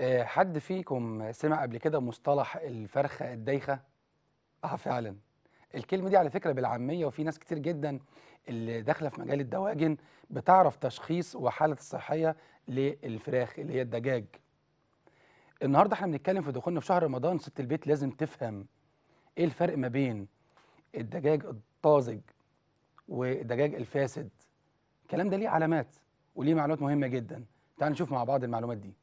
آه، حد فيكم سمع قبل كده مصطلح الفرخة الدايخة؟ اه فعلا الكلمة دي على فكرة بالعامية وفي ناس كتير جدا اللي داخلة في مجال الدواجن بتعرف تشخيص وحالة الصحية للفراخ اللي هي الدجاج النهاردة احنا بنتكلم في دخولنا في شهر رمضان ست البيت لازم تفهم ايه الفرق ما بين الدجاج الطازج والدجاج الفاسد الكلام ده ليه علامات وليه معلومات مهمة جدا تعال نشوف مع بعض المعلومات دي